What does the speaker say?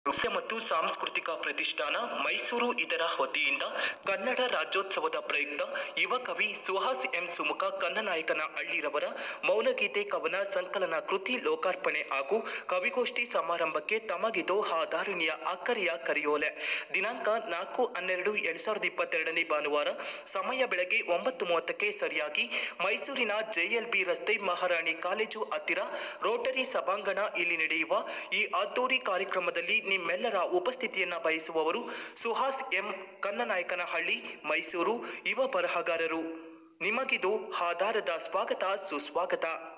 ನೃತ್ಯ ಮತ್ತು ಸಾಂಸ್ಕೃತಿಕ ಪ್ರತಿಷ್ಠಾನ ಮೈಸೂರು ಇದರ ವತಿಯಿಂದ ಕನ್ನಡ ರಾಜ್ಯೋತ್ಸವದ ಪ್ರಯುಕ್ತ ಯುವ ಕವಿ ಸುಹಾಸ್ ಎಂ ಸುಮುಖ ಕನ್ನನಾಯಕನ ಹಳ್ಳಿರವರ ಮೌನಗೀತೆ ಕವನ ಸಂಕಲನ ಕೃತಿ ಲೋಕಾರ್ಪಣೆ ಹಾಗೂ ಕವಿಗೋಷ್ಠಿ ಸಮಾರಂಭಕ್ಕೆ ತಮಗಿದು ಹಾದಾರುಣಿಯ ಅಕ್ಕರಿಯ ಕರಿಯೋಲೆ ದಿನಾಂಕ ನಾಲ್ಕು ಹನ್ನೆರಡು ಎರಡ್ ಸಾವಿರದ ಇಪ್ಪತ್ತೆರಡನೇ ಭಾನುವಾರ ಸಮಯ ಬೆಳಗ್ಗೆ ಒಂಬತ್ತು ಮೂವತ್ತಕ್ಕೆ ಸರಿಯಾಗಿ ಮೈಸೂರಿನ ಜೆಎಲ್ಬಿ ರಸ್ತೆ ಮಹಾರಾಣಿ ಕಾಲೇಜು ಹತ್ತಿರ ರೋಟರಿ ಸಭಾಂಗಣ ಇಲ್ಲಿ ನಡೆಯುವ ಈ ಅದ್ದೂರಿ ಕಾರ್ಯಕ್ರಮದಲ್ಲಿ ನಿಮ್ಮೆಲ್ಲರ ಉಪಸ್ಥಿತಿಯನ್ನ ಬಯಸುವವರು ಸುಹಾಸ್ ಎಂ ಕನ್ನನಾಯಕನಹಳ್ಳಿ ಮೈಸೂರು ಯುವ ಬರಹಗಾರರು ನಿಮಗಿದು ಆಧಾರದ ಸ್ವಾಗತ ಸುಸ್ವಾಗತ